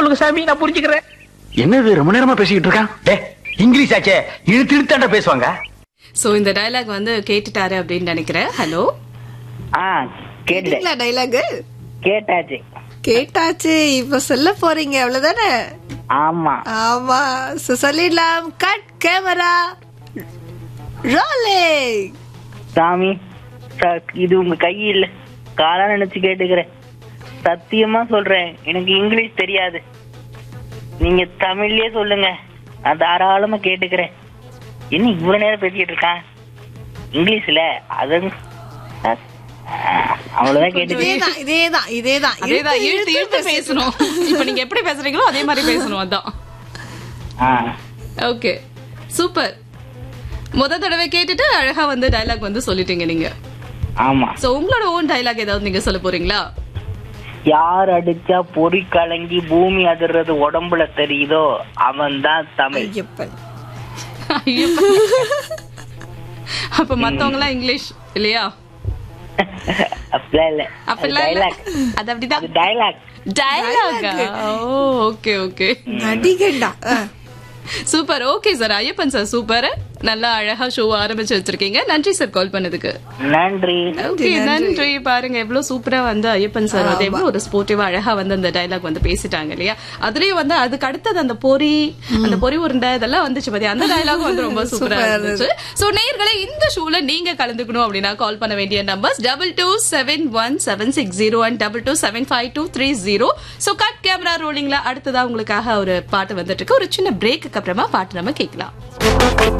சொல்லுங்க சாமி நான் புரிஞ்சுக்கிறேன் என்னது ரொம்ப நேரமா பேசிக்கிட்டு இருக்கான் டே இங்கிலீஷ் ஆச்சே இழுத்து இழுத்தாண்ட பேசுவாங்க சோ இந்த டயலாக் வந்து கேட்டுட்டாரு அப்படின்னு நினைக்கிறேன் ஹலோ ஆ கேட்டேன் டைலாக் கேட்டாச்சு கேட்டாச்சு இப்ப சொல்ல போறீங்க அவ்வளவுதானே ஆமா ஆமா So, சொல்லிடலாம் கட் கேமரா ரோலே சாமி ச- இது உங்க கையில் காலா நினைச்சு கேட்டுக்கிறேன் சத்தியமா சொல்றேன் எனக்கு இங்கிலீஷ் தெரியாது நீங்க தமிழ்லயே சொல்லுங்க நான் தாராளமா கேட்டுக்கிறேன் என்ன இவ்வளவு நேரம் பேசிக்கிட்டு இருக்கான் இங்கிலீஷ்ல அது அவ்வளவுதான் கேட்டுக்கிறேன் இதேதான் இதேதான் இதேதான் அதேதான் இழுத்து இழுத்து பேசணும் இப்ப நீங்க எப்படி பேசுறீங்களோ அதே மாதிரி பேசணும் அதான் ஆ ஓகே சூப்பர் முத தடவை கேட்டுட்டு அழகா வந்து டயலாக் வந்து சொல்லிட்டீங்க நீங்க ஆமா சோ உங்களோட ஓன் டயலாக் ஏதாவது நீங்க சொல்ல போறீங்களா யார் அடிச்சா பொறி கலங்கி பூமி அதிர்றது உடம்புல தெரியுதோ அவன் தான் தமிழ் ஐயப்பன் ஐயோ. அப்ப மத்தவங்க எல்லாம் இங்கிலீஷ் இல்லையா அப்படிலாம் இல்ல அப்படிலாம் இல்ல. டைலாக் அது அப்படிதான் அது dialogue dialogue oh okay okay நடிகண்டா super okay sir Ayyappan sir super நல்லா அழகா ஷோ ஆரம்பிச்சு வச்சிருக்கீங்க நன்றி சார் கால் பண்ணதுக்கு நன்றி ஓகே நன்றி பாருங்க எவ்வளவு சூப்பரா வந்து ஐயப்பன் சார் வந்து எவ்வளவு ஒரு ஸ்போர்ட்டிவா அழகா வந்து அந்த டயலாக் வந்து பேசிட்டாங்க இல்லையா அதுலயும் வந்து அதுக்கு அடுத்தது அந்த பொறி அந்த பொறி உருண்டை இதெல்லாம் வந்துச்சு பாத்தியா அந்த டயலாக் வந்து ரொம்ப சூப்பரா இருந்துச்சு சோ நேயர்களே இந்த ஷோல நீங்க கலந்துக்கணும் அப்படின்னா கால் பண்ண வேண்டிய numbers double two seven one seven six zero and double two seven five two three zero so cut camera ரோலிங்ல அடுத்ததா உங்களுக்காக ஒரு பாட்டு வந்துட்டு இருக்கு ஒரு சின்ன பிரேக்கு அப்புறமா பாட்டு நம்ம கேட்கலாம்